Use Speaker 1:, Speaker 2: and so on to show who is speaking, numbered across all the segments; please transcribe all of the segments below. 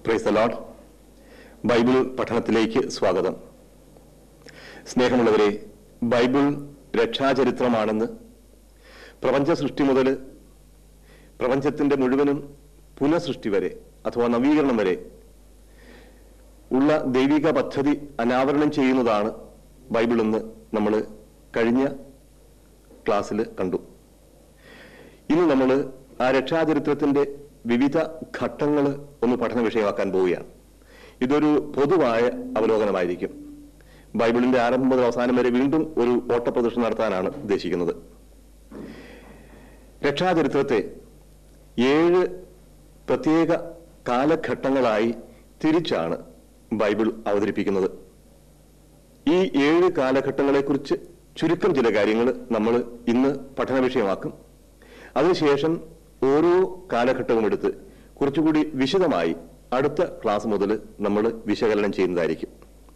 Speaker 1: price load Bible പഠനത്തിലേക്ക് സ്വാഗതം സ്നേഹമുള്ളവരെ ബൈബിൾ രക്ഷാചരിത്രമാണെന്ന് പ്രപഞ്ച സൃഷ്ടി മുതൽ പ്രപഞ്ചത്തിന്റെ മുഴുവനും പുനഃസൃഷ്ടി വരെ അഥവാ നവീകരണം വരെ ഉള്ള ദൈവിക പദ്ധതി അനാവരണം ചെയ്യുന്നതാണ് ബൈബിൾ എന്ന് നമ്മൾ കഴിഞ്ഞ ക്ലാസ്സിൽ കണ്ടു ഇന്ന് നമ്മൾ ആ രക്ഷാചരിത്രത്തിന്റെ വിവിധ ഘട്ടങ്ങൾ ഒന്ന് പഠന വിഷയമാക്കാൻ പോവുകയാണ് ഇതൊരു പൊതുവായ അവലോകനമായിരിക്കും ബൈബിളിന്റെ ആരംഭം മുതൽ അവസാനം വരെ വീണ്ടും ഒരു ഓട്ടപ്രദർശനം നടത്താനാണ് ഉദ്ദേശിക്കുന്നത് രക്ഷാചരിത്രത്തെ ഏഴ് പ്രത്യേക കാലഘട്ടങ്ങളായി തിരിച്ചാണ് ബൈബിൾ അവതരിപ്പിക്കുന്നത് ഈ ഏഴ് കാലഘട്ടങ്ങളെക്കുറിച്ച് ചുരുക്കം ചില കാര്യങ്ങൾ നമ്മൾ ഇന്ന് പഠന വിഷയമാക്കും അതിനുശേഷം ഓരോ കാലഘട്ടവും എടുത്ത് കുറച്ചുകൂടി വിശദമായി അടുത്ത ക്ലാസ് മുതൽ നമ്മൾ വിശകലനം ചെയ്യുന്നതായിരിക്കും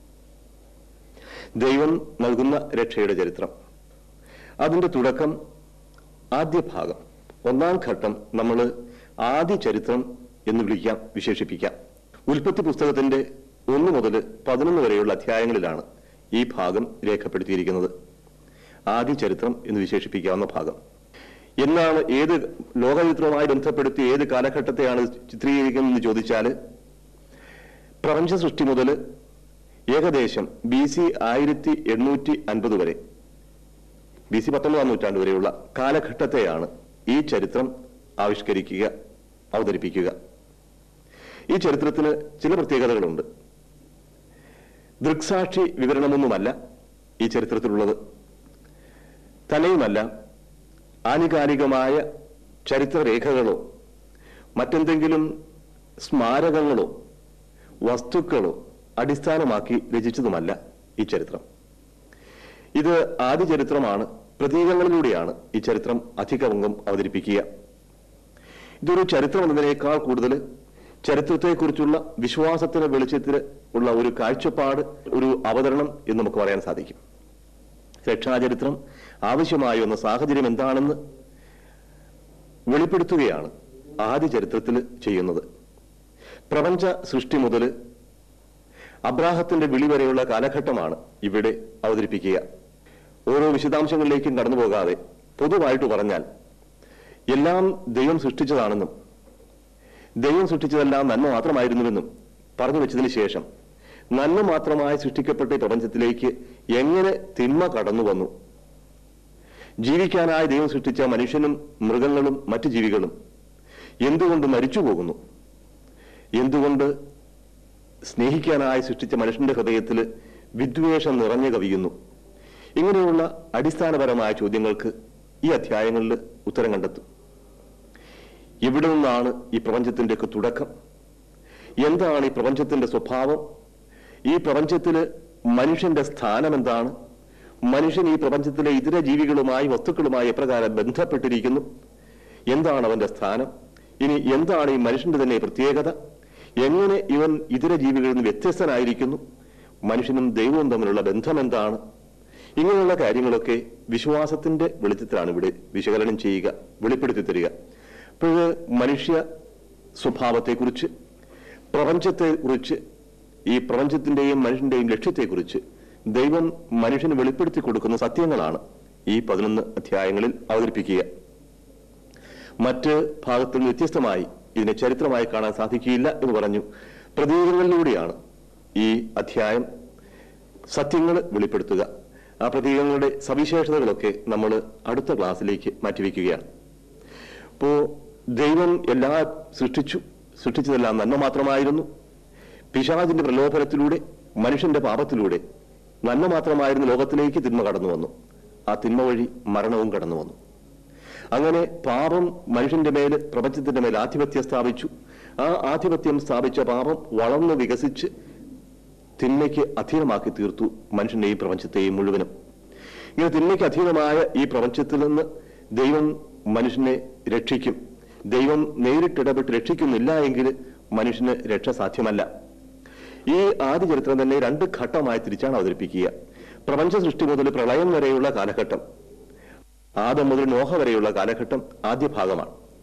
Speaker 1: ദൈവം നൽകുന്ന രക്ഷയുടെ ചരിത്രം അതിന്റെ തുടക്കം ആദ്യ ഭാഗം ഒന്നാം ഘട്ടം നമ്മൾ ആദ്യ ചരിത്രം എന്ന് വിളിക്കാം വിശേഷിപ്പിക്കാം ഉൽപ്പത്തി പുസ്തകത്തിന്റെ ഒന്ന് മുതൽ പതിനൊന്ന് വരെയുള്ള അധ്യായങ്ങളിലാണ് ഈ ഭാഗം രേഖപ്പെടുത്തിയിരിക്കുന്നത് ആദ്യ ചരിത്രം എന്ന് വിശേഷിപ്പിക്കാവുന്ന ഭാഗം എന്നാണ് ഏത് ലോകചരിത്രവുമായി ബന്ധപ്പെടുത്തി ഏത് കാലഘട്ടത്തെയാണ് ചിത്രീകരിക്കുന്നതെന്ന് ചോദിച്ചാൽ പ്രപഞ്ച സൃഷ്ടി മുതൽ ഏകദേശം ബി സി ആയിരത്തി എണ്ണൂറ്റി അൻപത് വരെ ബി സി പത്തൊമ്പതാം നൂറ്റാണ്ട് വരെയുള്ള കാലഘട്ടത്തെയാണ് ഈ ചരിത്രം ആവിഷ്കരിക്കുക അവതരിപ്പിക്കുക ഈ ചരിത്രത്തിന് ചില പ്രത്യേകതകളുണ്ട് ദൃക്സാക്ഷി വിവരണമൊന്നുമല്ല ഈ ചരിത്രത്തിലുള്ളത് തന്നെയുമല്ല ആനുകാലികമായ ചരിത്രരേഖകളോ മറ്റെന്തെങ്കിലും സ്മാരകങ്ങളോ വസ്തുക്കളോ അടിസ്ഥാനമാക്കി രചിച്ചതുമല്ല ഈ ചരിത്രം ഇത് ആദ്യ ചരിത്രമാണ് പ്രതീകങ്ങളിലൂടെയാണ് ഈ ചരിത്രം അധികമംഗം അവതരിപ്പിക്കുക ഇതൊരു ചരിത്രം എന്നതിനേക്കാൾ കൂടുതൽ ചരിത്രത്തെക്കുറിച്ചുള്ള വിശ്വാസത്തിന് വെളിച്ചത്തിൽ ഉള്ള ഒരു കാഴ്ചപ്പാട് ഒരു അവതരണം എന്ന് നമുക്ക് പറയാൻ സാധിക്കും രക്ഷാചരിത്രം ആവശ്യമായി വന്ന സാഹചര്യം എന്താണെന്ന് വെളിപ്പെടുത്തുകയാണ് ആദ്യ ചരിത്രത്തിൽ ചെയ്യുന്നത് പ്രപഞ്ച സൃഷ്ടി മുതൽ അബ്രാഹത്തിന്റെ വിളി വരെയുള്ള കാലഘട്ടമാണ് ഇവിടെ അവതരിപ്പിക്കുക ഓരോ വിശദാംശങ്ങളിലേക്കും കടന്നു പോകാതെ പൊതുവായിട്ട് പറഞ്ഞാൽ എല്ലാം ദൈവം സൃഷ്ടിച്ചതാണെന്നും ദൈവം സൃഷ്ടിച്ചതെല്ലാം നന്മ മാത്രമായിരുന്നുവെന്നും പറഞ്ഞു വെച്ചതിന് ശേഷം നന്മ മാത്രമായി സൃഷ്ടിക്കപ്പെട്ട ഈ പ്രപഞ്ചത്തിലേക്ക് എങ്ങനെ തിന്മ കടന്നു വന്നു ജീവിക്കാനായി ദൈവം സൃഷ്ടിച്ച മനുഷ്യനും മൃഗങ്ങളും മറ്റു ജീവികളും എന്തുകൊണ്ട് മരിച്ചു പോകുന്നു എന്തുകൊണ്ട് സ്നേഹിക്കാനായി സൃഷ്ടിച്ച മനുഷ്യന്റെ ഹൃദയത്തിൽ വിദ്വേഷം നിറഞ്ഞു കവിയുന്നു ഇങ്ങനെയുള്ള അടിസ്ഥാനപരമായ ചോദ്യങ്ങൾക്ക് ഈ അധ്യായങ്ങളിൽ ഉത്തരം കണ്ടെത്തും എവിടെ നിന്നാണ് ഈ പ്രപഞ്ചത്തിന്റെയൊക്കെ തുടക്കം എന്താണ് ഈ പ്രപഞ്ചത്തിന്റെ സ്വഭാവം ഈ പ്രപഞ്ചത്തില് മനുഷ്യന്റെ സ്ഥാനം എന്താണ് മനുഷ്യൻ ഈ പ്രപഞ്ചത്തിലെ ഇതര ജീവികളുമായി വസ്തുക്കളുമായി എപ്രകാരം ബന്ധപ്പെട്ടിരിക്കുന്നു എന്താണ് അവന്റെ സ്ഥാനം ഇനി എന്താണ് ഈ മനുഷ്യന്റെ തന്നെ പ്രത്യേകത എങ്ങനെ ഇവൻ ഇതര ജീവികളിൽ നിന്ന് വ്യത്യസ്തനായിരിക്കുന്നു മനുഷ്യനും ദൈവവും തമ്മിലുള്ള ബന്ധം എന്താണ് ഇങ്ങനെയുള്ള കാര്യങ്ങളൊക്കെ വിശ്വാസത്തിന്റെ വെളിച്ചത്തിലാണ് ഇവിടെ വിശകലനം ചെയ്യുക വെളിപ്പെടുത്തി തരിക അപ്പോൾ മനുഷ്യ സ്വഭാവത്തെക്കുറിച്ച് പ്രപഞ്ചത്തെക്കുറിച്ച് ഈ പ്രപഞ്ചത്തിന്റെയും മനുഷ്യന്റെയും ലക്ഷ്യത്തെക്കുറിച്ച് ദൈവം മനുഷ്യന് വെളിപ്പെടുത്തി കൊടുക്കുന്ന സത്യങ്ങളാണ് ഈ പതിനൊന്ന് അധ്യായങ്ങളിൽ അവതരിപ്പിക്കുക മറ്റ് ഭാഗത്തിൽ നിന്ന് വ്യത്യസ്തമായി ഇതിനെ ചരിത്രമായി കാണാൻ സാധിക്കുകയില്ല എന്ന് പറഞ്ഞു പ്രതീകങ്ങളിലൂടെയാണ് ഈ അധ്യായം സത്യങ്ങൾ വെളിപ്പെടുത്തുക ആ പ്രതീകങ്ങളുടെ സവിശേഷതകളൊക്കെ നമ്മൾ അടുത്ത ക്ലാസ്സിലേക്ക് മാറ്റിവെക്കുകയാണ് ഇപ്പോ ദൈവം എല്ലാ സൃഷ്ടിച്ചു സൃഷ്ടിച്ചതെല്ലാം നന്മ മാത്രമായിരുന്നു പിശാചിന്റെ പ്രലോഭനത്തിലൂടെ മനുഷ്യന്റെ പാപത്തിലൂടെ നന്മ മാത്രമായിരുന്ന ലോകത്തിലേക്ക് തിന്മ കടന്നു വന്നു ആ തിന്മ വഴി മരണവും കടന്നു വന്നു അങ്ങനെ പാപം മനുഷ്യന്റെ മേൽ പ്രപഞ്ചത്തിന്റെ മേൽ ആധിപത്യം സ്ഥാപിച്ചു ആ ആധിപത്യം സ്ഥാപിച്ച പാപം വളർന്നു വികസിച്ച് തിന്മയ്ക്ക് അധീനമാക്കി തീർത്തു മനുഷ്യനെയും പ്രപഞ്ചത്തെയും മുഴുവനും ഇങ്ങനെ തിന്മയ്ക്ക് അധീനമായ ഈ പ്രപഞ്ചത്തിൽ നിന്ന് ദൈവം മനുഷ്യനെ രക്ഷിക്കും ദൈവം നേരിട്ടിടപെട്ട് രക്ഷിക്കുന്നില്ല എങ്കിൽ മനുഷ്യന് രക്ഷ സാധ്യമല്ല ഈ ആദ്യ ചരിത്രം തന്നെ രണ്ട് ഘട്ടമായി തിരിച്ചാണ് അവതരിപ്പിക്കുക പ്രപഞ്ച സൃഷ്ടി മുതൽ പ്രളയം വരെയുള്ള കാലഘട്ടം ആദം മുതൽ നോഹ വരെയുള്ള കാലഘട്ടം ആദ്യ ഭാഗമാണ്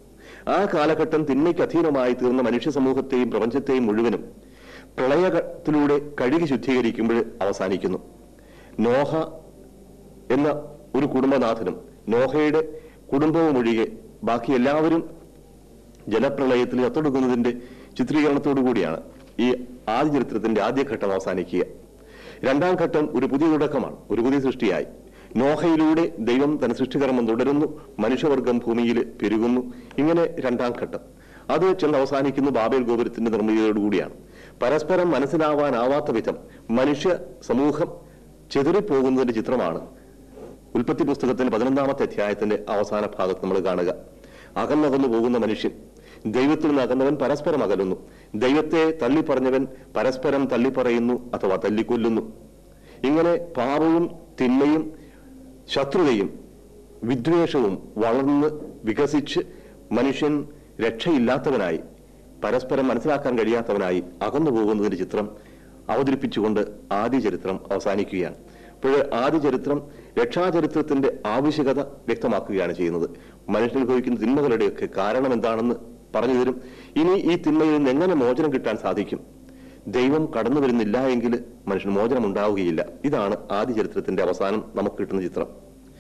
Speaker 1: ആ കാലഘട്ടം തിന്മയ്ക്ക് അധീനമായി തീർന്ന മനുഷ്യ സമൂഹത്തെയും പ്രപഞ്ചത്തെയും മുഴുവനും പ്രളയത്തിലൂടെ കഴുകി ശുദ്ധീകരിക്കുമ്പോൾ അവസാനിക്കുന്നു നോഹ എന്ന ഒരു കുടുംബനാഥനും നോഹയുടെ കുടുംബവും ഒഴികെ ബാക്കി എല്ലാവരും ജലപ്രളയത്തിൽ ചത്തൊടുക്കുന്നതിന്റെ ചിത്രീകരണത്തോടു കൂടിയാണ് ഈ ആദ്യ ചരിത്രത്തിന്റെ ആദ്യഘട്ടം അവസാനിക്കുക രണ്ടാം ഘട്ടം ഒരു പുതിയ തുടക്കമാണ് ഒരു പുതിയ സൃഷ്ടിയായി നോഹയിലൂടെ ദൈവം തന്റെ സൃഷ്ടികർമ്മം തുടരുന്നു മനുഷ്യവർഗം ഭൂമിയിൽ പെരുകുന്നു ഇങ്ങനെ രണ്ടാം ഘട്ടം അത് ചെന്ന് അവസാനിക്കുന്നു ബാബേൽ ഗോപുരത്തിന്റെ നിർമ്മിതിയോടുകൂടിയാണ് പരസ്പരം മനസ്സിലാവാനാവാത്ത വിധം മനുഷ്യ സമൂഹം ചെതറിപ്പോകുന്നതിന്റെ ചിത്രമാണ് ഉൽപ്പത്തി പുസ്തകത്തിന്റെ പതിനൊന്നാമത്തെ അധ്യായത്തിന്റെ അവസാന ഭാഗത്ത് നമ്മൾ കാണുക അകന്നകന്നു പോകുന്ന മനുഷ്യൻ ദൈവത്തിൽ നിന്ന് അകന്നവൻ പരസ്പരം അകലുന്നു ദൈവത്തെ തള്ളിപ്പറഞ്ഞവൻ പരസ്പരം തള്ളിപ്പറയുന്നു അഥവാ തല്ലിക്കൊല്ലുന്നു ഇങ്ങനെ പാപവും തിന്മയും ശത്രുതയും വിദ്വേഷവും വളർന്ന് വികസിച്ച് മനുഷ്യൻ രക്ഷയില്ലാത്തവനായി പരസ്പരം മനസ്സിലാക്കാൻ കഴിയാത്തവനായി അകന്നു പോകുന്നതിന്റെ ചിത്രം അവതരിപ്പിച്ചുകൊണ്ട് ആദ്യ ചരിത്രം അവസാനിക്കുകയാണ് അപ്പോൾ ആദ്യ ചരിത്രം രക്ഷാചരിത്രത്തിന്റെ ആവശ്യകത വ്യക്തമാക്കുകയാണ് ചെയ്യുന്നത് മനുഷ്യൻ അനുഭവിക്കുന്ന തിന്മകളുടെയൊക്കെ കാരണം എന്താണെന്ന് പറഞ്ഞു തരും ഇനി ഈ തിന്മയിൽ നിന്ന് എങ്ങനെ മോചനം കിട്ടാൻ സാധിക്കും ദൈവം കടന്നു വരുന്നില്ല എങ്കിൽ മനുഷ്യന് മോചനം ഉണ്ടാവുകയില്ല ഇതാണ് ആദ്യ ചരിത്രത്തിന്റെ അവസാനം നമുക്ക് കിട്ടുന്ന ചിത്രം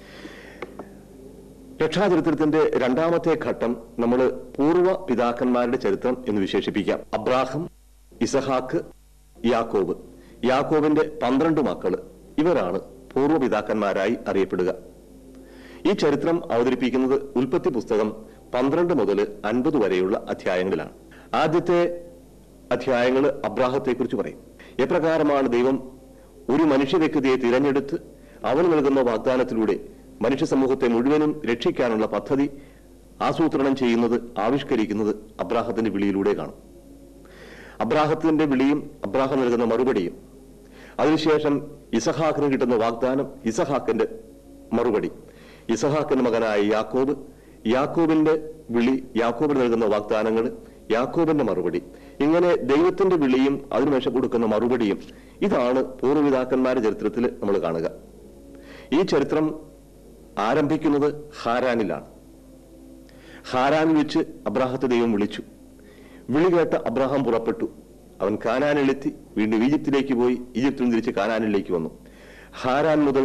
Speaker 1: രക്ഷാചരിത്രത്തിന്റെ രണ്ടാമത്തെ ഘട്ടം നമ്മൾ പൂർവ്വ പിതാക്കന്മാരുടെ ചരിത്രം എന്ന് വിശേഷിപ്പിക്കാം അബ്രാഹം ഇസഹാക്ക് യാക്കോബ് യാക്കോബിന്റെ പന്ത്രണ്ട് മക്കള് ഇവരാണ് പൂർവ്വ പിതാക്കന്മാരായി അറിയപ്പെടുക ഈ ചരിത്രം അവതരിപ്പിക്കുന്നത് ഉൽപ്പത്തി പുസ്തകം പന്ത്രണ്ട് മുതൽ അൻപത് വരെയുള്ള അധ്യായങ്ങളിലാണ് ആദ്യത്തെ അധ്യായങ്ങൾ അബ്രാഹത്തെക്കുറിച്ച് പറയും എപ്രകാരമാണ് ദൈവം ഒരു മനുഷ്യ വ്യക്തിയെ തിരഞ്ഞെടുത്ത് അവന് നൽകുന്ന വാഗ്ദാനത്തിലൂടെ മനുഷ്യ സമൂഹത്തെ മുഴുവനും രക്ഷിക്കാനുള്ള പദ്ധതി ആസൂത്രണം ചെയ്യുന്നത് ആവിഷ്കരിക്കുന്നത് അബ്രാഹത്തിന്റെ വിളിയിലൂടെ കാണും അബ്രാഹത്തിന്റെ വിളിയും അബ്രാഹം നൽകുന്ന മറുപടിയും അതിനുശേഷം ഇസഹാക്കിന് കിട്ടുന്ന വാഗ്ദാനം ഇസഹാക്കിന്റെ മറുപടി ഇസഹാക്കിന്റെ മകനായ യാക്കോബ് യാക്കോബിന്റെ വിളി യാക്കോബിന് നൽകുന്ന വാഗ്ദാനങ്ങൾ യാക്കോബിന്റെ മറുപടി ഇങ്ങനെ ദൈവത്തിന്റെ വിളിയും അതിനുശേഷം കൊടുക്കുന്ന മറുപടിയും ഇതാണ് പൂർവ്വപിതാക്കന്മാരുടെ ചരിത്രത്തിൽ നമ്മൾ കാണുക ഈ ചരിത്രം ആരംഭിക്കുന്നത് ഹാരാനിലാണ് ഹാരാനിൽ വെച്ച് അബ്രാഹത്തെ ദൈവം വിളിച്ചു വിളി കേട്ട അബ്രാഹാം പുറപ്പെട്ടു അവൻ കാനാനിലെത്തി വീണ്ടും ഈജിപ്തിലേക്ക് പോയി ഈജിപ്തിൽ നിന്ന് തിരിച്ച് കാനാനിലേക്ക് വന്നു ഹാരാൻ മുതൽ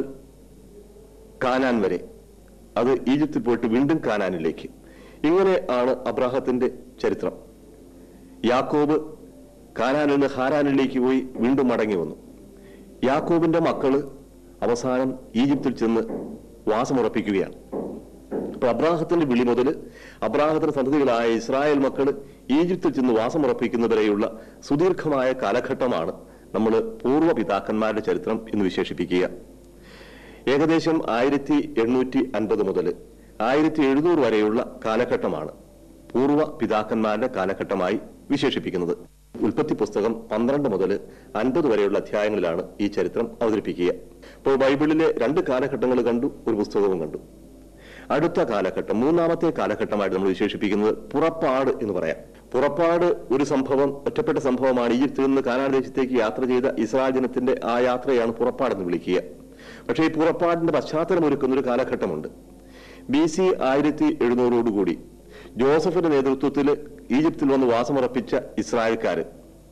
Speaker 1: കാനാൻ വരെ അത് ഈജിപ്തിൽ പോയിട്ട് വീണ്ടും കാനാനിലേക്ക് ഇങ്ങനെ ആണ് അബ്രാഹത്തിന്റെ ചരിത്രം യാക്കോബ് കാനാനിൽ നിന്ന് ഹാരാനിലേക്ക് പോയി വീണ്ടും മടങ്ങി വന്നു യാക്കോബിന്റെ മക്കള് അവസാനം ഈജിപ്തിൽ ചെന്ന് വാസമുറപ്പിക്കുകയാണ് അപ്പൊ അബ്രാഹത്തിന്റെ വിളി മുതൽ അബ്രാഹത്തിന്റെ സന്തതികളായ ഇസ്രായേൽ മക്കൾ ഈജിപ്തിൽ ചെന്ന് വാസമുറപ്പിക്കുന്നവരെയുള്ള സുദീർഘമായ കാലഘട്ടമാണ് നമ്മൾ പൂർവ്വ പിതാക്കന്മാരുടെ ചരിത്രം എന്ന് വിശേഷിപ്പിക്കുക ഏകദേശം ആയിരത്തി എണ്ണൂറ്റി അൻപത് മുതൽ ആയിരത്തി എഴുന്നൂറ് വരെയുള്ള കാലഘട്ടമാണ് പൂർവ്വ പിതാക്കന്മാരുടെ കാലഘട്ടമായി വിശേഷിപ്പിക്കുന്നത് ഉൽപ്പത്തി പുസ്തകം പന്ത്രണ്ട് മുതൽ അൻപത് വരെയുള്ള അധ്യായങ്ങളിലാണ് ഈ ചരിത്രം അവതരിപ്പിക്കുക ഇപ്പോൾ ബൈബിളിലെ രണ്ട് കാലഘട്ടങ്ങൾ കണ്ടു ഒരു പുസ്തകവും കണ്ടു അടുത്ത കാലഘട്ടം മൂന്നാമത്തെ കാലഘട്ടമായിട്ട് നമ്മൾ വിശേഷിപ്പിക്കുന്നത് പുറപ്പാട് എന്ന് പറയാം പുറപ്പാട് ഒരു സംഭവം ഒറ്റപ്പെട്ട സംഭവമാണ് ഈജിപ്തിൽ നിന്ന് കാനാൻ ദേശത്തേക്ക് യാത്ര ചെയ്ത ഇസ്രായേൽ ജനത്തിന്റെ ആ യാത്രയാണ് പുറപ്പാടെന്ന് വിളിക്കുക പക്ഷേ ഈ പുറപ്പാടിന്റെ പശ്ചാത്തലം ഒരുക്കുന്ന ഒരു കാലഘട്ടമുണ്ട് ബി സി ആയിരത്തി എഴുന്നൂറോടുകൂടി ജോസഫിന്റെ നേതൃത്വത്തിൽ ഈജിപ്തിൽ വന്ന് വാസമുറപ്പിച്ച ഇസ്രായേൽക്കാര്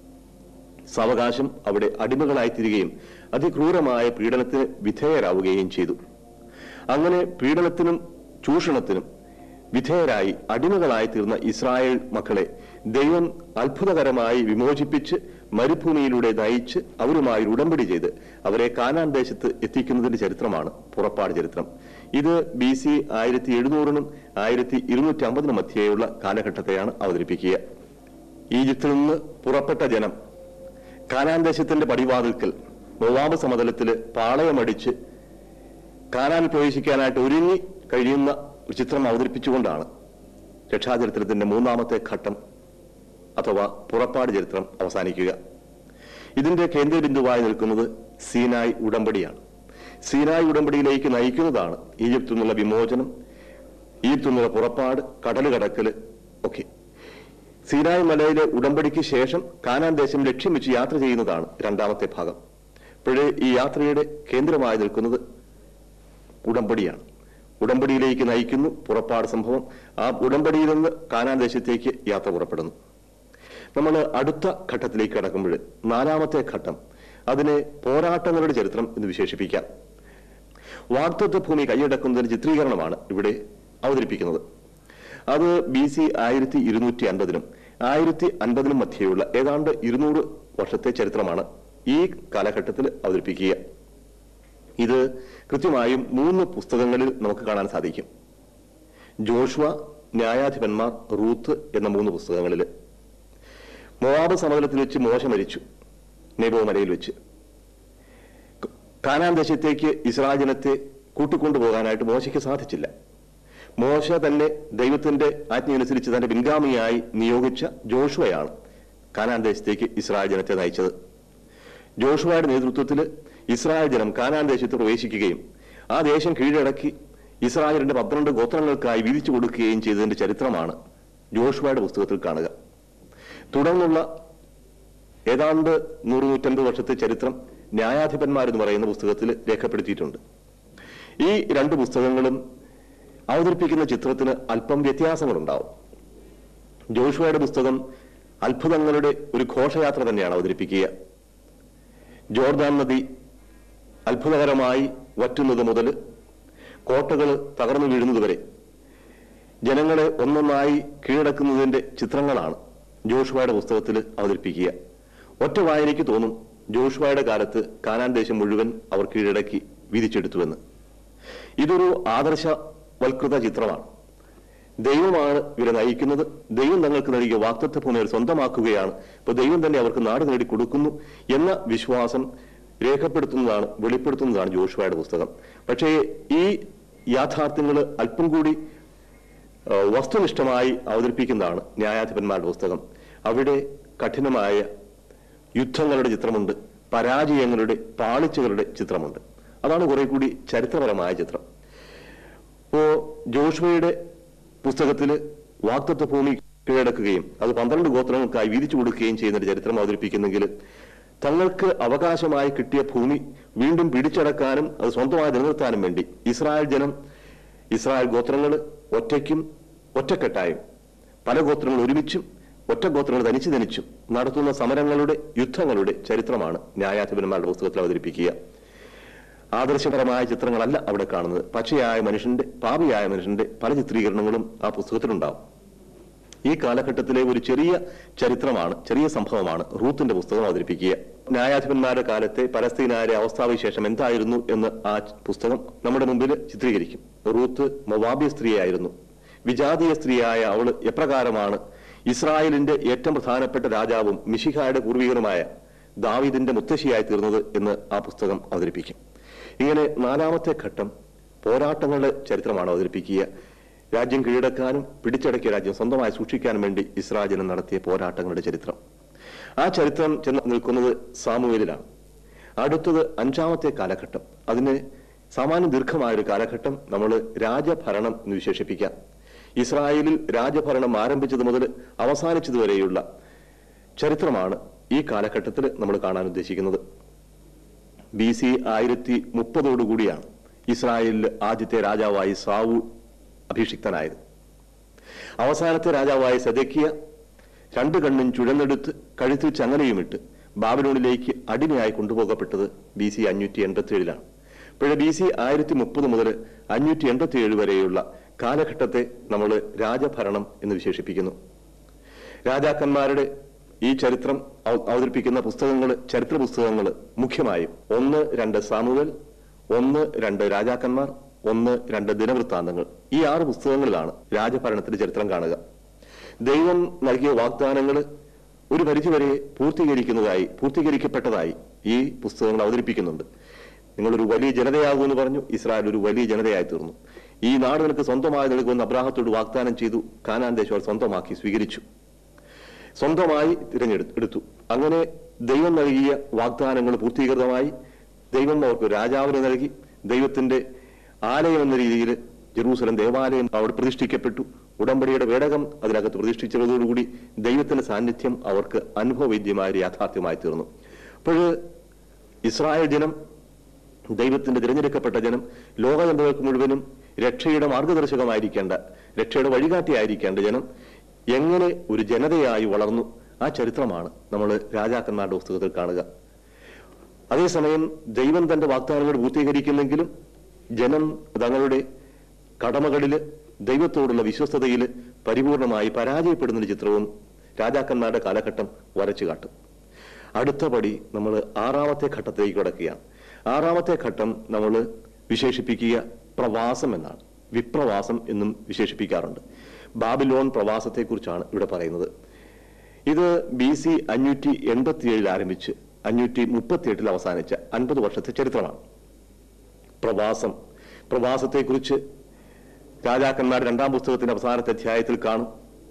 Speaker 1: സാവകാശം അവിടെ അടിമകളായി തീരുകയും അതിക്രൂരമായ പീഡനത്തിന് വിധേയരാവുകയും ചെയ്തു അങ്ങനെ പീഡനത്തിനും ചൂഷണത്തിനും വിധേയരായി അടിമകളായി തീർന്ന ഇസ്രായേൽ മക്കളെ ദൈവം അത്ഭുതകരമായി വിമോചിപ്പിച്ച് മരുഭൂമിയിലൂടെ നയിച്ച് അവരുമായി ഒരു ഉടമ്പടി ചെയ്ത് അവരെ കാനാൻ ദേശത്ത് എത്തിക്കുന്നതിന്റെ ചരിത്രമാണ് പുറപ്പാട് ചരിത്രം ഇത് ബി സി ആയിരത്തി എഴുന്നൂറിനും ആയിരത്തി ഇരുന്നൂറ്റി അമ്പതിനും മധ്യേയുള്ള കാലഘട്ടത്തെയാണ് അവതരിപ്പിക്കുക ഈജിപ്തിൽ നിന്ന് പുറപ്പെട്ട ജനം കാനാൻ ദേശത്തിന്റെ പടിവാതിൽക്കൽ മൊവാബ് സമതലത്തില് പാളയമടിച്ച് കാനാനിൽ പ്രവേശിക്കാനായിട്ട് ഒരുങ്ങി കഴിയുന്ന ഒരു ചിത്രം അവതരിപ്പിച്ചുകൊണ്ടാണ് രക്ഷാചരിത്രത്തിന്റെ മൂന്നാമത്തെ ഘട്ടം അഥവാ പുറപ്പാട് ചരിത്രം അവസാനിക്കുക ഇതിന്റെ കേന്ദ്രബിന്ദുവായി നിൽക്കുന്നത് സീനായ് ഉടമ്പടിയാണ് സീനായ് ഉടമ്പടിയിലേക്ക് നയിക്കുന്നതാണ് ഈജിപ്തിൽ നിന്നുള്ള വിമോചനം ഈജിപ്തിൽ നിന്നുള്ള പുറപ്പാട് കടല് കടക്കല് ഒക്കെ സീനായ് മലയിലെ ഉടമ്പടിക്ക് ശേഷം കാനാൻ ദേശം ലക്ഷ്യം വെച്ച് യാത്ര ചെയ്യുന്നതാണ് രണ്ടാമത്തെ ഭാഗം ഇപ്പോഴേ ഈ യാത്രയുടെ കേന്ദ്രമായി നിൽക്കുന്നത് ഉടമ്പടിയാണ് ഉടമ്പടിയിലേക്ക് നയിക്കുന്നു പുറപ്പാട് സംഭവം ആ ഉടമ്പടിയിൽ നിന്ന് കാനാൻ ദേശത്തേക്ക് യാത്ര പുറപ്പെടുന്നു നമ്മൾ അടുത്ത ഘട്ടത്തിലേക്ക് കടക്കുമ്പോൾ നാലാമത്തെ ഘട്ടം അതിനെ പോരാട്ടങ്ങളുടെ ചരിത്രം എന്ന് വിശേഷിപ്പിക്കാം വാഗ്ദത്വ ഭൂമി കൈയടക്കുന്നതിന് ചിത്രീകരണമാണ് ഇവിടെ അവതരിപ്പിക്കുന്നത് അത് ബി സി ആയിരത്തി ഇരുന്നൂറ്റി അൻപതിനും ആയിരത്തി അൻപതിനും മധ്യയുള്ള ഏതാണ്ട് ഇരുന്നൂറ് വർഷത്തെ ചരിത്രമാണ് ഈ കാലഘട്ടത്തിൽ അവതരിപ്പിക്കുക ഇത് കൃത്യമായും മൂന്ന് പുസ്തകങ്ങളിൽ നമുക്ക് കാണാൻ സാധിക്കും ജോഷുവ ന്യായാധിപന്മാർ റൂത്ത് എന്ന മൂന്ന് പുസ്തകങ്ങളിൽ മോവാബ് സമതലത്തിൽ വെച്ച് മോശ മരിച്ചു നെബോ മലയിൽ വെച്ച് കാനാൻ ദേശത്തേക്ക് ഇസ്രായേൽ ജനത്തെ കൂട്ടിക്കൊണ്ടുപോകാനായിട്ട് മോശയ്ക്ക് സാധിച്ചില്ല മോശ തന്നെ ദൈവത്തിന്റെ ആജ്ഞയനുസരിച്ച് തന്റെ പിൻഗാമിയായി നിയോഗിച്ച ജോഷുവയാണ് കാനാൻ ദേശത്തേക്ക് ഇസ്രായേൽ ജനത്തെ നയിച്ചത് ജോഷുവയുടെ നേതൃത്വത്തിൽ ഇസ്രായേൽ ജനം കാനാൻ ദേശത്ത് പ്രവേശിക്കുകയും ആ ദേശം കീഴടക്കി ഇസ്രായേലിന്റെ പന്ത്രണ്ട് ഗോത്രങ്ങൾക്കായി വീതിച്ചു കൊടുക്കുകയും ചെയ്തതിന്റെ ചരിത്രമാണ് ജോഷുവയുടെ പുസ്തകത്തിൽ കാണുക തുടർന്നുള്ള ഏതാണ്ട് നൂറ് നൂറ്റമ്പത് വർഷത്തെ ചരിത്രം ന്യായാധിപന്മാർ എന്ന് പറയുന്ന പുസ്തകത്തിൽ രേഖപ്പെടുത്തിയിട്ടുണ്ട് ഈ രണ്ട് പുസ്തകങ്ങളും അവതരിപ്പിക്കുന്ന ചിത്രത്തിന് അല്പം വ്യത്യാസങ്ങളുണ്ടാവും ജോഷുവയുടെ പുസ്തകം അത്ഭുതങ്ങളുടെ ഒരു ഘോഷയാത്ര തന്നെയാണ് അവതരിപ്പിക്കുക ജോർദാൻ നദി അത്ഭുതകരമായി വറ്റുന്നത് മുതൽ കോട്ടകൾ തകർന്നു വീഴുന്നത് വരെ ജനങ്ങളെ ഒന്നൊന്നായി കീഴടക്കുന്നതിന്റെ ചിത്രങ്ങളാണ് ജോഷുവയുടെ പുസ്തകത്തിൽ അവതരിപ്പിക്കുക ഒറ്റ വായനയ്ക്ക് തോന്നും ജോഷുവയുടെ കാലത്ത് കാനാൻ ദേശം മുഴുവൻ അവർ കീഴടക്കി വീതിച്ചെടുത്തുവെന്ന് ഇതൊരു ആദർശവൽകൃത ചിത്രമാണ് ദൈവമാണ് ഇവരെ നയിക്കുന്നത് ദൈവം തങ്ങൾക്ക് നൽകിയ വാക്തത്വ ഭൂമി അവർ സ്വന്തമാക്കുകയാണ് ഇപ്പൊ ദൈവം തന്നെ അവർക്ക് നാട് നേടി കൊടുക്കുന്നു എന്ന വിശ്വാസം രേഖപ്പെടുത്തുന്നതാണ് വെളിപ്പെടുത്തുന്നതാണ് ജോഷുവയുടെ പുസ്തകം പക്ഷേ ഈ യാഥാർത്ഥ്യങ്ങൾ അല്പം കൂടി ആ, വസ്തുനിഷ്ഠമായി അവതരിപ്പിക്കുന്നതാണ് ന്യായാധിപന്മാരുടെ പുസ്തകം അവിടെ കഠിനമായ യുദ്ധങ്ങളുടെ ചിത്രമുണ്ട് പരാജയങ്ങളുടെ പാളിച്ചകളുടെ ചിത്രമുണ്ട് അതാണ് കുറെ കൂടി ചരിത്രപരമായ ചിത്രം ഇപ്പോ ജോഷുവയുടെ പുസ്തകത്തിൽ വാക്തത്വ ഭൂമി കീഴടക്കുകയും അത് പന്ത്രണ്ട് ഗോത്രങ്ങൾക്കായി വീതിച്ചു കൊടുക്കുകയും ചെയ്യുന്ന ഒരു ചരിത്രം അവതരിപ്പിക്കുന്നെങ്കിൽ തങ്ങൾക്ക് അവകാശമായി കിട്ടിയ ഭൂമി വീണ്ടും പിടിച്ചടക്കാനും അത് സ്വന്തമായി നിലനിർത്താനും വേണ്ടി ഇസ്രായേൽ ജനം ഇസ്രായേൽ ഗോത്രങ്ങൾ ഒറ്റയ്ക്കും ഒറ്റക്കെട്ടായും പല ഗോത്രങ്ങൾ ഒരുമിച്ചും ഒറ്റ ഗോത്രങ്ങൾ തനിച്ചു തനിച്ചും നടത്തുന്ന സമരങ്ങളുടെ യുദ്ധങ്ങളുടെ ചരിത്രമാണ് ന്യായാധിപന്മാരുടെ പുസ്തകത്തിൽ അവതരിപ്പിക്കുക ആദർശപരമായ ചിത്രങ്ങളല്ല അവിടെ കാണുന്നത് പച്ചയായ മനുഷ്യന്റെ പാപിയായ മനുഷ്യന്റെ പല ചിത്രീകരണങ്ങളും ആ പുസ്തകത്തിലുണ്ടാവും ഈ കാലഘട്ടത്തിലെ ഒരു ചെറിയ ചരിത്രമാണ് ചെറിയ സംഭവമാണ് റൂത്തിന്റെ പുസ്തകം അവതരിപ്പിക്കുക ന്യായാധിപന്മാരുടെ കാലത്തെ പലസ്തീനായ അവസ്ഥാവിശേഷം എന്തായിരുന്നു എന്ന് ആ പുസ്തകം നമ്മുടെ മുമ്പിൽ ചിത്രീകരിക്കും റൂത്ത് മൊവാബിയ സ്ത്രീയായിരുന്നു വിജാതീയ സ്ത്രീയായ അവള് എപ്രകാരമാണ് ഇസ്രായേലിന്റെ ഏറ്റവും പ്രധാനപ്പെട്ട രാജാവും മിഷിഹായുടെ പൂർവികനുമായ ദാവീദിന്റെ മുത്തശ്ശിയായി തീർന്നത് എന്ന് ആ പുസ്തകം അവതരിപ്പിക്കും ഇങ്ങനെ നാലാമത്തെ ഘട്ടം പോരാട്ടങ്ങളുടെ ചരിത്രമാണ് അവതരിപ്പിക്കുക രാജ്യം കീഴടക്കാനും പിടിച്ചടക്കിയ രാജ്യം സ്വന്തമായി സൂക്ഷിക്കാനും വേണ്ടി ഇസ്രായേൽ ജനം നടത്തിയ പോരാട്ടങ്ങളുടെ ചരിത്രം ആ ചരിത്രം ചെന്ന് നിൽക്കുന്നത് സാമുവേലിലാണ് അടുത്തത് അഞ്ചാമത്തെ കാലഘട്ടം അതിന് സാമാന്യം ദീർഘമായ ഒരു കാലഘട്ടം നമ്മൾ രാജഭരണം എന്ന് വിശേഷിപ്പിക്കാം ഇസ്രായേലിൽ രാജഭരണം ആരംഭിച്ചത് മുതൽ അവസാനിച്ചതുവരെയുള്ള ചരിത്രമാണ് ഈ കാലഘട്ടത്തിൽ നമ്മൾ കാണാൻ ഉദ്ദേശിക്കുന്നത് ബി സി ആയിരത്തി മുപ്പതോടുകൂടിയാണ് ഇസ്രായേലിൽ ആദ്യത്തെ രാജാവായി സാവു അഭിഷിക്തനായത് അവസാനത്തെ രാജാവായ സദക്കിയ രണ്ട് കണ്ണും ചുഴന്നെടുത്ത് കഴുത്തിൽ ചങ്ങലയുമിട്ട് ബാബിലോണിലേക്ക് അടിമയായി കൊണ്ടുപോകപ്പെട്ടത് ബി സി അഞ്ഞൂറ്റി എൺപത്തി ഏഴിലാണ് ഇപ്പോഴെ ബി സി ആയിരത്തി മുപ്പത് മുതൽ അഞ്ഞൂറ്റി എൺപത്തി ഏഴ് വരെയുള്ള കാലഘട്ടത്തെ നമ്മൾ രാജഭരണം എന്ന് വിശേഷിപ്പിക്കുന്നു രാജാക്കന്മാരുടെ ഈ ചരിത്രം അവ- അവതരിപ്പിക്കുന്ന പുസ്തകങ്ങൾ ചരിത്ര പുസ്തകങ്ങൾ മുഖ്യമായും ഒന്ന് രണ്ട് സാമുവൽ ഒന്ന് രണ്ട് രാജാക്കന്മാർ ഒന്ന് രണ്ട് ദിനവൃത്താന്തങ്ങൾ ഈ ആറ് പുസ്തകങ്ങളിലാണ് രാജഭരണത്തിന്റെ ചരിത്രം കാണുക ദൈവം നൽകിയ വാഗ്ദാനങ്ങൾ ഒരു പരിധിവരെ പൂർത്തീകരിക്കുന്നതായി പൂർത്തീകരിക്കപ്പെട്ടതായി ഈ പുസ്തകങ്ങൾ അവതരിപ്പിക്കുന്നുണ്ട് നിങ്ങളൊരു വലിയ ജനതയാകുമെന്ന് പറഞ്ഞു ഇസ്രായേൽ ഒരു വലിയ ജനതയായി തീർന്നു ഈ നാട് നിനക്ക് സ്വന്തമായി നൽകുമെന്ന് അബ്രാഹത്തോട് വാഗ്ദാനം ചെയ്തു കാനാൻ ദേശം അവർ സ്വന്തമാക്കി സ്വീകരിച്ചു സ്വന്തമായി തിരഞ്ഞെടുത്തു എടുത്തു അങ്ങനെ ദൈവം നൽകിയ വാഗ്ദാനങ്ങൾ പൂർത്തീകൃതമായി ദൈവം അവർക്ക് രാജാവിന് നൽകി ദൈവത്തിന്റെ ആലയം എന്ന രീതിയിൽ ജെറൂസലം ദേവാലയം അവിടെ പ്രതിഷ്ഠിക്കപ്പെട്ടു ഉടമ്പടിയുടെ പേടകം അതിനകത്ത് പ്രതിഷ്ഠിച്ചതോടുകൂടി ദൈവത്തിന്റെ സാന്നിധ്യം അവർക്ക് അനുഭവവേദ്യമായ ഒരു യാഥാർത്ഥ്യമായി തീർന്നു അപ്പോൾ ഇസ്രായേൽ ജനം ദൈവത്തിന്റെ തിരഞ്ഞെടുക്കപ്പെട്ട ജനം ലോകജനതകൾക്ക് മുഴുവനും രക്ഷയുടെ മാർഗദർശകമായിരിക്കേണ്ട രക്ഷയുടെ വഴികാട്ടിയായിരിക്കേണ്ട ജനം എങ്ങനെ ഒരു ജനതയായി വളർന്നു ആ ചരിത്രമാണ് നമ്മൾ രാജാക്കന്മാരുടെ പുസ്തകത്തിൽ കാണുക അതേസമയം ദൈവം തന്റെ വാഗ്ദാനങ്ങൾ പൂർത്തീകരിക്കുന്നെങ്കിലും ജനം തങ്ങളുടെ കടമകളിൽ ദൈവത്തോടുള്ള വിശ്വസ്തതയിൽ പരിപൂർണമായി പരാജയപ്പെടുന്ന ഒരു ചിത്രവും രാജാക്കന്മാരുടെ കാലഘട്ടം വരച്ചു കാട്ടും അടുത്ത പടി നമ്മൾ ആറാമത്തെ ഘട്ടത്തിലേക്ക് കിടക്കുകയാണ് ആറാമത്തെ ഘട്ടം നമ്മൾ വിശേഷിപ്പിക്കുക പ്രവാസം എന്നാണ് വിപ്രവാസം എന്നും വിശേഷിപ്പിക്കാറുണ്ട് ബാബിലോൺ പ്രവാസത്തെക്കുറിച്ചാണ് ഇവിടെ പറയുന്നത് ഇത് ബി സി അഞ്ഞൂറ്റി എൺപത്തിയേഴിൽ ആരംഭിച്ച് അഞ്ഞൂറ്റി മുപ്പത്തിയെട്ടിൽ അവസാനിച്ച അൻപത് വർഷത്തെ ചരിത്രമാണ് പ്രവാസം പ്രവാസത്തെക്കുറിച്ച് രാജാക്കന്മാരുടെ രണ്ടാം പുസ്തകത്തിന്റെ അവസാനത്തെ അധ്യായത്തിൽ കാണും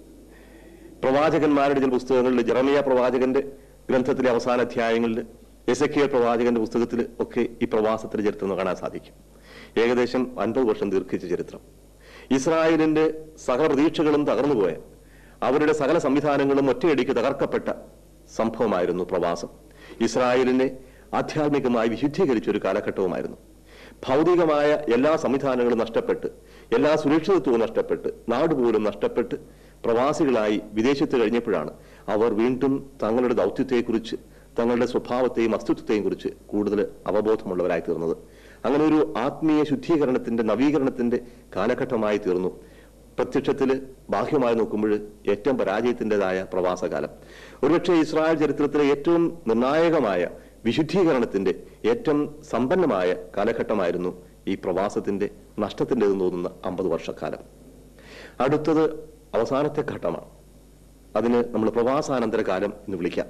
Speaker 1: പ്രവാചകന്മാരുടെ ചില പുസ്തകങ്ങളിൽ ജെറമിയ പ്രവാചകന്റെ ഗ്രന്ഥത്തിലെ അവസാന അധ്യായങ്ങളിൽ എസക്കിയൽ പ്രവാചകന്റെ പുസ്തകത്തിൽ ഒക്കെ ഈ പ്രവാസത്തിന്റെ ചരിത്രം കാണാൻ സാധിക്കും ഏകദേശം അൻപത് വർഷം ദീർഘിച്ച ചരിത്രം ഇസ്രായേലിന്റെ സകല പ്രതീക്ഷകളും തകർന്നുപോയ അവരുടെ സകല സംവിധാനങ്ങളും ഒറ്റയടിക്ക് തകർക്കപ്പെട്ട സംഭവമായിരുന്നു പ്രവാസം ഇസ്രായേലിനെ ആധ്യാത്മികമായി വിശുദ്ധീകരിച്ച ഒരു കാലഘട്ടവുമായിരുന്നു ഭൗതികമായ എല്ലാ സംവിധാനങ്ങളും നഷ്ടപ്പെട്ട് എല്ലാ സുരക്ഷിതത്വവും നഷ്ടപ്പെട്ട് നാട് പോലും നഷ്ടപ്പെട്ട് പ്രവാസികളായി വിദേശത്ത് കഴിഞ്ഞപ്പോഴാണ് അവർ വീണ്ടും തങ്ങളുടെ ദൗത്യത്തെക്കുറിച്ച് തങ്ങളുടെ സ്വഭാവത്തെയും അസ്തിത്വത്തെയും കുറിച്ച് കൂടുതൽ അവബോധമുള്ളവരായി തീർന്നത് അങ്ങനെ ഒരു ആത്മീയ ശുദ്ധീകരണത്തിന്റെ നവീകരണത്തിന്റെ കാലഘട്ടമായി തീർന്നു പ്രത്യക്ഷത്തിൽ ബാഹ്യമായി നോക്കുമ്പോൾ ഏറ്റവും പരാജയത്തിൻ്റെതായ പ്രവാസകാലം ഒരുപക്ഷെ ഇസ്രായേൽ ചരിത്രത്തിലെ ഏറ്റവും നിർണായകമായ വിശുദ്ധീകരണത്തിന്റെ ഏറ്റവും സമ്പന്നമായ കാലഘട്ടമായിരുന്നു ഈ പ്രവാസത്തിന്റെ നഷ്ടത്തിൻ്റെതെന്ന് തോന്നുന്ന അമ്പത് വർഷക്കാലം അടുത്തത് അവസാനത്തെ ഘട്ടമാണ് അതിന് നമ്മൾ പ്രവാസാനന്തര കാലം എന്ന് വിളിക്കാം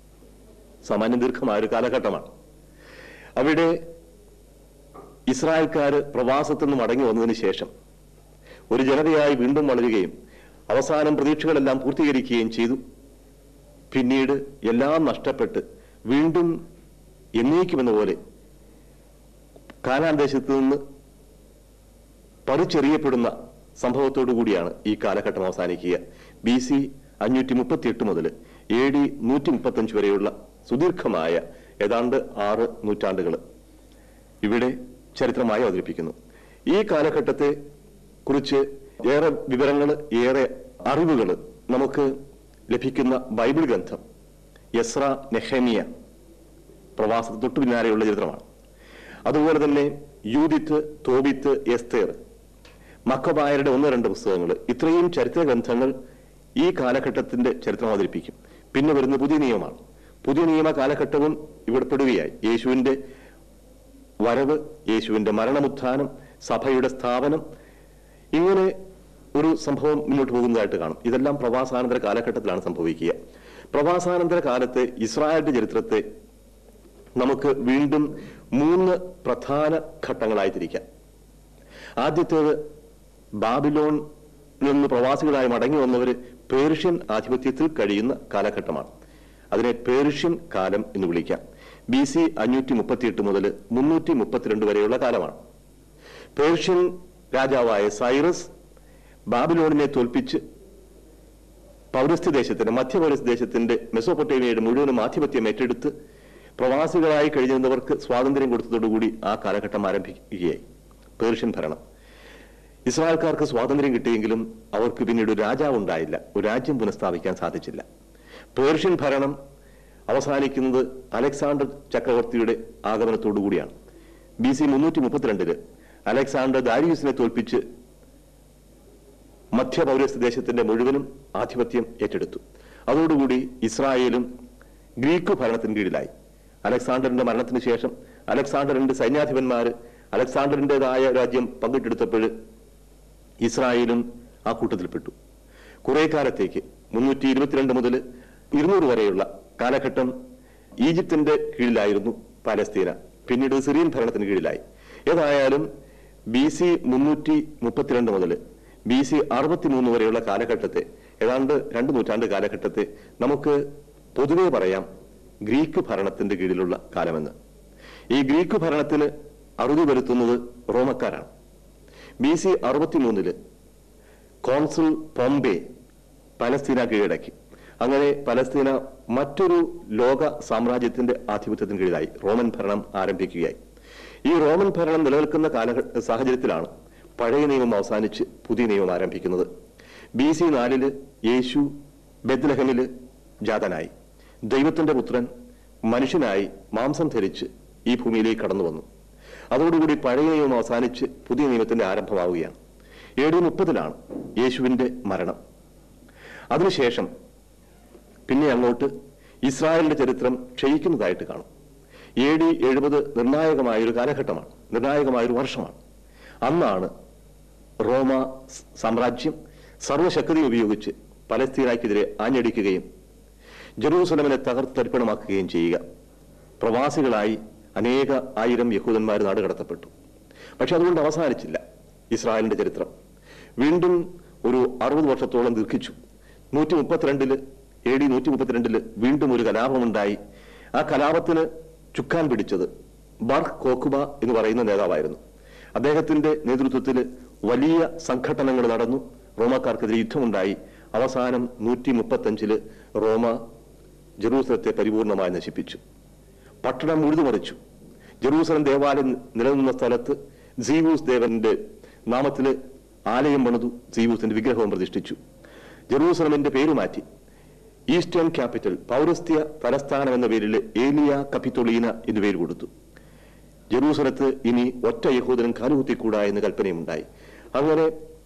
Speaker 1: സാമാന്യം ദീർഘമായ ഒരു കാലഘട്ടമാണ് അവിടെ ഇസ്രായേൽക്കാര് പ്രവാസത്തിൽ നിന്ന് മടങ്ങി വന്നതിന് ശേഷം ഒരു ജനതയായി വീണ്ടും വളരുകയും അവസാനം പ്രതീക്ഷകളെല്ലാം പൂർത്തീകരിക്കുകയും ചെയ്തു പിന്നീട് എല്ലാം നഷ്ടപ്പെട്ട് വീണ്ടും എന്നേക്കുമെന്ന പോലെ കാനാൻ ദേശത്ത് നിന്ന് പറിച്ചെറിയപ്പെടുന്ന സംഭവത്തോടു കൂടിയാണ് ഈ കാലഘട്ടം അവസാനിക്കുക ബി സി അഞ്ഞൂറ്റി മുപ്പത്തിയെട്ട് മുതൽ എ ഡി നൂറ്റി മുപ്പത്തഞ്ച് വരെയുള്ള സുദീർഘമായ ഏതാണ്ട് ആറ് നൂറ്റാണ്ടുകൾ ഇവിടെ ചരിത്രമായി അവതരിപ്പിക്കുന്നു ഈ കാലഘട്ടത്തെ കുറിച്ച് ഏറെ വിവരങ്ങൾ ഏറെ അറിവുകൾ നമുക്ക് ലഭിക്കുന്ന ബൈബിൾ ഗ്രന്ഥം യസ്ര നെഹമിയ പ്രവാസത്തിന് തൊട്ടു പിന്നാലെയുള്ള ചരിത്രമാണ് അതുപോലെ തന്നെ യൂതിത്ത് തോബിത്ത് എസ്തേർ മക്കബായരുടെ ഒന്ന് രണ്ട് പുസ്തകങ്ങൾ ഇത്രയും ചരിത്ര ഗ്രന്ഥങ്ങൾ ഈ കാലഘട്ടത്തിന്റെ ചരിത്രം അവതരിപ്പിക്കും പിന്നെ വരുന്ന പുതിയ നിയമമാണ് പുതിയ നിയമ കാലഘട്ടവും ഇവിടെ പെടുകയായി യേശുവിന്റെ വരവ് യേശുവിന്റെ മരണമുത്ഥാനം സഭയുടെ സ്ഥാപനം ഇങ്ങനെ ഒരു സംഭവം മുന്നോട്ട് പോകുന്നതായിട്ട് കാണും ഇതെല്ലാം പ്രവാസാനന്തര കാലഘട്ടത്തിലാണ് സംഭവിക്കുക പ്രവാസാനന്തര കാലത്തെ ഇസ്രായേലിന്റെ ചരിത്രത്തെ നമുക്ക് വീണ്ടും മൂന്ന് പ്രധാന ഘട്ടങ്ങളായി തിരിക്കാം ആദ്യത്തേത് ബാബിലോണിൽ നിന്ന് പ്രവാസികളായി മടങ്ങി വന്നവർ പേർഷ്യൻ ആധിപത്യത്തിൽ കഴിയുന്ന കാലഘട്ടമാണ് അതിനെ പേർഷ്യൻ കാലം എന്ന് വിളിക്കാം ബി സി അഞ്ഞൂറ്റി മുപ്പത്തിയെട്ട് മുതൽ മുന്നൂറ്റി മുപ്പത്തിരണ്ട് വരെയുള്ള കാലമാണ് പേർഷ്യൻ രാജാവായ സൈറസ് ബാബിലോണിനെ തോൽപ്പിച്ച് പൗരസ്ത്യ ദേശത്തിന്റെ മധ്യപൗരസ്ത്യ ദേശത്തിന്റെ മെസോപ്പൊട്ടേമിയയുടെ മുഴുവനും ആധിപത്യം ഏറ്റെടുത്ത് പ്രവാസികളായി കഴിഞ്ഞിരുന്നവർക്ക് സ്വാതന്ത്ര്യം കൊടുത്തതോടുകൂടി ആ കാലഘട്ടം ആരംഭിക്കുകയായി പേർഷ്യൻ ഭരണം ഇസ്രായേൽക്കാർക്ക് സ്വാതന്ത്ര്യം കിട്ടിയെങ്കിലും അവർക്ക് പിന്നീട് ഒരു രാജാവ് ഉണ്ടായില്ല ഒരു രാജ്യം പുനഃസ്ഥാപിക്കാൻ സാധിച്ചില്ല പേർഷ്യൻ ഭരണം അവസാനിക്കുന്നത് അലക്സാണ്ടർ ചക്രവർത്തിയുടെ ആഗമനത്തോടുകൂടിയാണ് ബി സി മുന്നൂറ്റി മുപ്പത്തിരണ്ടില് അലക്സാണ്ടർ ദാരിയൂസിനെ തോൽപ്പിച്ച് മധ്യ പൗരസ്ത്യ ദേശത്തിന്റെ മുഴുവനും ആധിപത്യം ഏറ്റെടുത്തു അതോടുകൂടി ഇസ്രായേലും ഗ്രീക്ക് ഭരണത്തിന് കീഴിലായി അലക്സാണ്ടറിന്റെ മരണത്തിന് ശേഷം അലക്സാണ്ടറിന്റെ സൈന്യാധിപന്മാര് അലക്സാണ്ടറിന്റേതായ രാജ്യം പങ്കിട്ടെടുത്തപ്പോൾ ഇസ്രായേലും ആ കൂട്ടത്തിൽപ്പെട്ടു കുറെ കാലത്തേക്ക് മുന്നൂറ്റി ഇരുപത്തിരണ്ട് മുതൽ ഇരുന്നൂറ് വരെയുള്ള കാലഘട്ടം ഈജിപ്തിന്റെ കീഴിലായിരുന്നു പാലസ്തീന പിന്നീട് സിറിയൻ ഭരണത്തിന് കീഴിലായി ഏതായാലും ബി സി മുന്നൂറ്റി മുപ്പത്തിരണ്ട് മുതൽ ബി സി അറുപത്തിമൂന്ന് വരെയുള്ള കാലഘട്ടത്തെ ഏതാണ്ട് രണ്ട് നൂറ്റാണ്ട് കാലഘട്ടത്തെ നമുക്ക് പൊതുവെ പറയാം ഗ്രീക്ക് ഭരണത്തിന്റെ കീഴിലുള്ള കാലമെന്ന് ഈ ഗ്രീക്ക് ഭരണത്തിന് അറുതി വരുത്തുന്നത് റോമക്കാരാണ് ബി സി അറുപത്തിമൂന്നില് കോൺസുൽ പോംബെ പലസ്തീന കീഴടക്കി അങ്ങനെ പലസ്തീന മറ്റൊരു ലോക സാമ്രാജ്യത്തിന്റെ ആധിപത്യത്തിന് കീഴിലായി റോമൻ ഭരണം ആരംഭിക്കുകയായി ഈ റോമൻ ഭരണം നിലനിൽക്കുന്ന കാല സാഹചര്യത്തിലാണ് പഴയ നിയമം അവസാനിച്ച് പുതിയ നിയമം ആരംഭിക്കുന്നത് ബി സി നാലില് യേശു ബെദ്ലഹമില് ജാതനായി ദൈവത്തിന്റെ പുത്രൻ മനുഷ്യനായി മാംസം ധരിച്ച് ഈ ഭൂമിയിലേക്ക് കടന്നു വന്നു അതോടുകൂടി പഴയ നിയമം അവസാനിച്ച് പുതിയ നിയമത്തിന്റെ ആരംഭമാവുകയാണ് എ ഡി മുപ്പതിലാണ് യേശുവിന്റെ മരണം അതിനുശേഷം പിന്നെ അങ്ങോട്ട് ഇസ്രായേലിന്റെ ചരിത്രം ക്ഷയിക്കുന്നതായിട്ട് കാണും എ ഡി എഴുപത് നിർണായകമായ ഒരു കാലഘട്ടമാണ് നിർണായകമായ ഒരു വർഷമാണ് അന്നാണ് റോമ സ് സാമ്രാജ്യം സർവശക്തി ഉപയോഗിച്ച് പലസ്തീനായ്ക്കെതിരെ ആഞ്ഞടിക്കുകയും ജെറൂസലമിനെ തകർത്തരിപ്പണമാക്കുകയും ചെയ്യുക പ്രവാസികളായി അനേക ആയിരം യഹൂദന്മാർ നാടുകടത്തപ്പെട്ടു പക്ഷെ അതുകൊണ്ട് അവസാനിച്ചില്ല ഇസ്രായേലിന്റെ ചരിത്രം വീണ്ടും ഒരു അറുപത് വർഷത്തോളം ദീർഘിച്ചു നൂറ്റി മുപ്പത്തിരണ്ടില് എ ഡി നൂറ്റി മുപ്പത്തിരണ്ടില് വീണ്ടും ഒരു കലാപമുണ്ടായി ആ കലാപത്തിന് ചുക്കാൻ പിടിച്ചത് ബർക്ക് കോക്കുബ എന്ന് പറയുന്ന നേതാവായിരുന്നു അദ്ദേഹത്തിന്റെ നേതൃത്വത്തിൽ വലിയ സംഘട്ടനങ്ങൾ നടന്നു റോമാക്കാർക്കെതിരെ യുദ്ധമുണ്ടായി അവസാനം നൂറ്റി മുപ്പത്തഞ്ചില് റോമ ജെറൂസലത്തെ പരിപൂർണമായി നശിപ്പിച്ചു പട്ടണം ഉഴുതുമറിച്ചു ജെറൂസലം ദേവാലയം നിലനിന്ന സ്ഥലത്ത് സീവൂസ് ദേവന്റെ നാമത്തില് ആലയം പണിതു സീവൂസിന്റെ വിഗ്രഹവും പ്രതിഷ്ഠിച്ചു ജെറൂസലമിന്റെ പേര് മാറ്റി ഈസ്റ്റേൺ ക്യാപിറ്റൽ പൗരസ്ത്യ തലസ്ഥാനം എന്ന പേരിൽ ഏലിയ കപ്പിത്തൊളീന എന്ന് പേര് കൊടുത്തു ജെറൂസലത്ത് ഇനി ഒറ്റ യഹൂദനും കാലുകുത്തിക്കൂടാ എന്ന് കൽപ്പനയുമുണ്ടായി അങ്ങനെ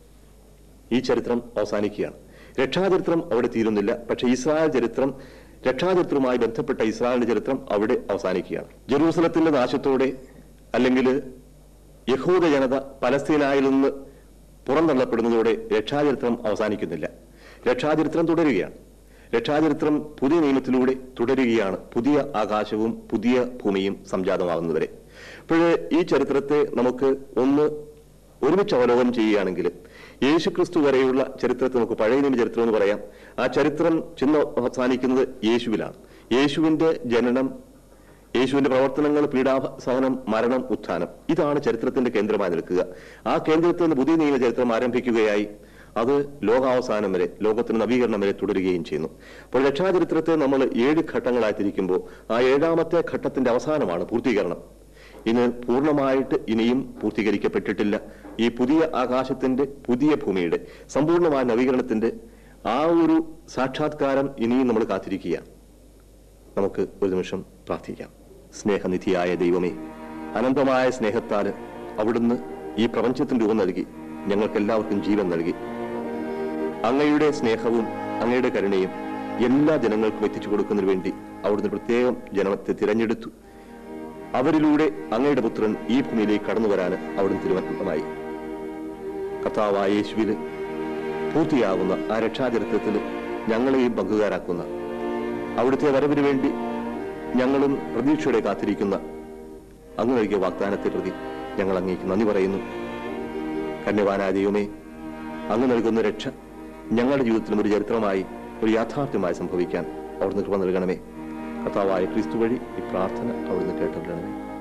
Speaker 1: ഈ ചരിത്രം അവസാനിക്കുകയാണ് രക്ഷാചരിത്രം അവിടെ തീരുന്നില്ല പക്ഷേ ഇസ്രായേൽ ചരിത്രം രക്ഷാചരിത്രവുമായി ബന്ധപ്പെട്ട ഇസ്രായേലിന്റെ ചരിത്രം അവിടെ അവസാനിക്കുകയാണ് ജെറൂസലത്തിന്റെ നാശത്തോടെ അല്ലെങ്കിൽ യഹൂദ ജനത പലസ്തീനായിൽ നിന്ന് പുറന്തള്ളപ്പെടുന്നതോടെ രക്ഷാചരിത്രം അവസാനിക്കുന്നില്ല രക്ഷാചരിത്രം തുടരുകയാണ് രക്ഷാചരിത്രം പുതിയ നിയമത്തിലൂടെ തുടരുകയാണ് പുതിയ ആകാശവും പുതിയ ഭൂമിയും സംജാതമാകുന്നവരെ അപ്പോഴേ ഈ ചരിത്രത്തെ നമുക്ക് ഒന്ന് ഒരുമിച്ച് അവലോകനം ചെയ്യുകയാണെങ്കിൽ യേശുക്രിസ്തു വരെയുള്ള ചരിത്രത്തെ നമുക്ക് പഴയ നിയമ ചരിത്രം എന്ന് പറയാം ആ ചരിത്രം ചെന്ന് അവസാനിക്കുന്നത് യേശുവിലാണ് യേശുവിന്റെ ജനനം യേശുവിന്റെ പ്രവർത്തനങ്ങൾ പീഡാസഹനം മരണം ഉത്ഥാനം ഇതാണ് ചരിത്രത്തിന്റെ കേന്ദ്രമായി നിൽക്കുക ആ കേന്ദ്രത്തിൽ നിന്ന് പുതിയ നിയമ ചരിത്രം ആരംഭിക്കുകയായി അത് ലോകാവസാനം വരെ ലോകത്തിന് നവീകരണം വരെ തുടരുകയും ചെയ്യുന്നു അപ്പോൾ രക്ഷാചരിത്രത്തെ നമ്മൾ ഏഴ് ഘട്ടങ്ങളായി തിരിക്കുമ്പോൾ ആ ഏഴാമത്തെ ഘട്ടത്തിന്റെ അവസാനമാണ് പൂർത്തീകരണം ഇന്ന് പൂർണ്ണമായിട്ട് ഇനിയും പൂർത്തീകരിക്കപ്പെട്ടിട്ടില്ല ഈ പുതിയ ആകാശത്തിന്റെ പുതിയ ഭൂമിയുടെ സമ്പൂർണ്ണമായ നവീകരണത്തിന്റെ ആ ഒരു സാക്ഷാത്കാരം ഇനിയും നമ്മൾ കാത്തിരിക്കുകയാണ് നമുക്ക് ഒരു നിമിഷം പ്രാർത്ഥിക്കാം സ്നേഹനിധിയായ ദൈവമേ അനന്തമായ സ്നേഹത്താൽ അവിടുന്ന് ഈ പ്രപഞ്ചത്തിന് രൂപം നൽകി ഞങ്ങൾക്ക് എല്ലാവർക്കും ജീവൻ നൽകി അങ്ങയുടെ സ്നേഹവും അങ്ങയുടെ കരുണയും എല്ലാ ജനങ്ങൾക്കും എത്തിച്ചു കൊടുക്കുന്നതിന് വേണ്ടി അവിടുന്ന് പ്രത്യേകം ജനത്തെ തിരഞ്ഞെടുത്തു അവരിലൂടെ അങ്ങയുടെ പുത്രൻ ഈ ഭൂമിയിലേക്ക് കടന്നു വരാൻ അവിടുന്ന് തീരുമാനമായി കർത്താവായ യേശുവില് പൂർത്തിയാകുന്ന ആ രക്ഷാചരിത്രത്തിൽ ഞങ്ങളെയും പങ്കുകാരാക്കുന്ന അവിടുത്തെ വരവിന് വേണ്ടി ഞങ്ങളും പ്രതീക്ഷയോടെ കാത്തിരിക്കുന്ന അങ്ങ് നൽകിയ വാഗ്ദാനത്തെ പ്രതി ഞങ്ങൾ അങ്ങേക്ക് നന്ദി പറയുന്നു കന്യവാനായ ദൈവമേ അങ്ങ് നൽകുന്ന രക്ഷ ഞങ്ങളുടെ ജീവിതത്തിലും ഒരു ചരിത്രമായി ഒരു യാഥാർത്ഥ്യമായി സംഭവിക്കാൻ അവിടുന്ന് കൃപ നൽകണമേ കർത്താവായ ക്രിസ്തു വഴി ഈ പ്രാർത്ഥന അവിടുന്ന് കേട്ടറിയണമേ